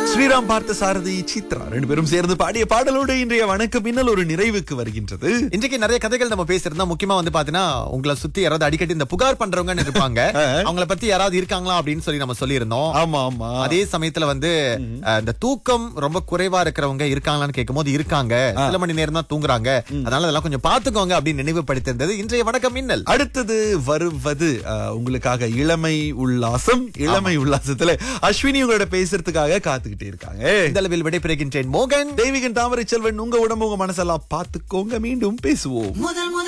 ஸ்ரீராம் பார்த்த சாரதி சித்ரா ரெண்டு பேரும் சேர்ந்து பாடிய பாடலோடு இன்றைய வணக்கம் பின்னல் ஒரு நிறைவுக்கு வருகின்றது இன்றைக்கு நிறைய கதைகள் நம்ம பேசிருந்தோம் முக்கியமா வந்து பாத்தீங்கன்னா உங்களை சுத்தி யாராவது அடிக்கடி இந்த புகார் பண்றவங்கன்னு இருப்பாங்க அவங்கள பத்தி யாராவது இருக்காங்களா அப்படின்னு சொல்லி நம்ம சொல்லியிருந்தோம் ஆமா ஆமா அதே சமயத்துல வந்து அஹ், இந்த தூக்கம் ரொம்ப குறைவா இருக்கிறவங்க இருக்காங்களான்னு கேட்கும்போது இருக்காங்க சில மணி நேரம் தான் தூங்குறாங்க அதனால அதெல்லாம் கொஞ்சம் பாத்துக்கோங்க அப்படின்னு நினைவுபடுத்திருந்தது இன்றைய வணக்கம் மின்னல் அடுத்தது வருவது அஹ், உங்களுக்காக இளமை உல்லாசம் இளமை உல்லாசத்துல அஸ்வினி உங்களோட பேசுறதுக்காக காத்துக்கிட்டே இருக்காங்க இந்த அளவில் விடைபெறுகின்றேன் மோகன் தெய்வீகன் தாமரை செல்வன் உங்க உடம்பு உங்க மனசெல்லாம் பாத்துக்கோங்க மீண்டும் பேசுவோம் முதல் முதல்